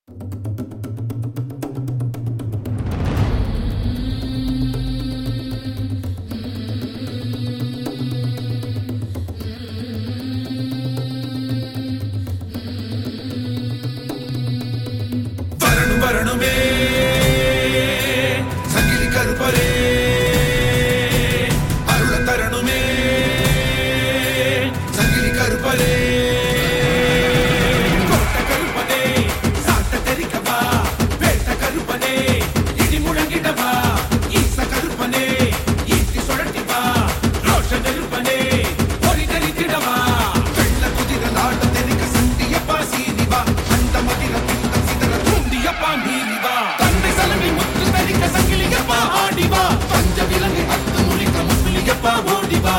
வரணும் வரணுமே சங்கிலி கருப்பரே அருள தரணுமே சங்கிலி கருப்பரே கோட்ட கருப்பனே சாட்ட தெரிக்கவா வேட்ட கருப்பனே இடி முழங்கிடவா ஈச கருப்பனே ஈட்டி சுழட்டி வா ரோஷ நெருப்பனே பொறி தெரித்திடவா வெள்ள குதிர நாட்ட தெரிக்க சண்டியப்பா சீனிவா அந்த மதிர பிண்டம் சிதற தூண்டியப்பா மீறிவா தந்தை சலவி முத்து தரிக்க சங்கிலியப்பா ஆடிவா பஞ்ச விலங்கு அத்து முழிக்க முத்துலியப்பா ஓடிவா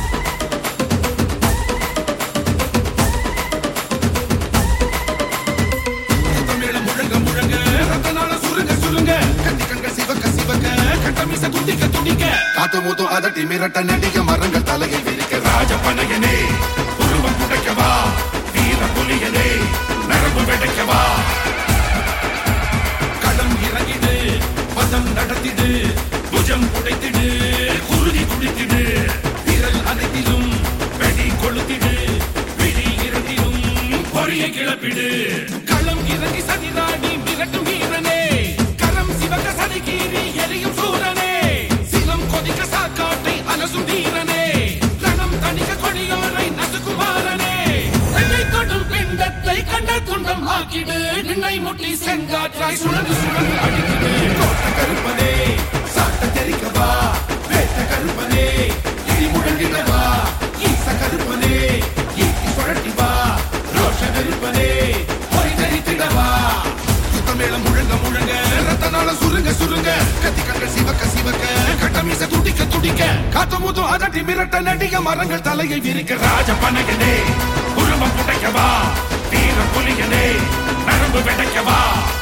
தமிழம் முழங்க முழங்க ரத்தனால சுருங்க சுருங்க கத்தி கண்கள் சிவக்க சிவக்க கட்டமிச துடிக்க துடிக்க காத்து மூத்தும் அதட்டி மிரட்ட நடிக மரங்கள் தலையை விரிக்க ராஜ பனையனே உருவம் புடைக்கவா வீர புலியனே நரம்பு வெடைக்கவா களம் இறங்கிடு பதம் நடத்திடு புஜம் புடைத்திடு குருதி குடித்திடு விரல் அனைத்திலும் வெடி கொளுத்திடு விழி இரண்டிலும் பொறியை கிளப்பிடு களம் இறங்கி சதிராணி மிரட்டும் வீரனே கரம் சிவக சதிகீறி எரியும் சூரனே சிலம் கொதிக்க சாக்காட்டை அலசும் வீரனே ரணம் தணிக்க கொடியோரை நசுக்குமாரனே என்னை தொடும் பிண்டத்தை கண்ட துண்டம் ஆக்கிடு நின்னை முட்டி செங்காற்றாய் சுழந்து சுழந்து அடிக்கிடு கோட்ட கருப்பனே சாட்ட தெரிக்கவா வேட்ட கருப்பனே இடி முழங்கிடவா ஈச கருப்பனே ஈட்டி சுழட்டி வா ரோஷ கருப்பனே பொறி தரித்திடவா சுத்தமேளம் முழங்க முழங்க ரத்தனால சுருங்க சுருங்க கத்தி கண்கள் சிவக்க சிவக்க கட்டமீச துடிக்க துடிக்க காத்து மூத்தும் அதட்டி மிரட்ட நடிக மரங்கள் தலையை விரிக்க ராஜ பனகனே உருவம் புடைக்கவா வீர புலியனே நரம்பு வெடைக்கவா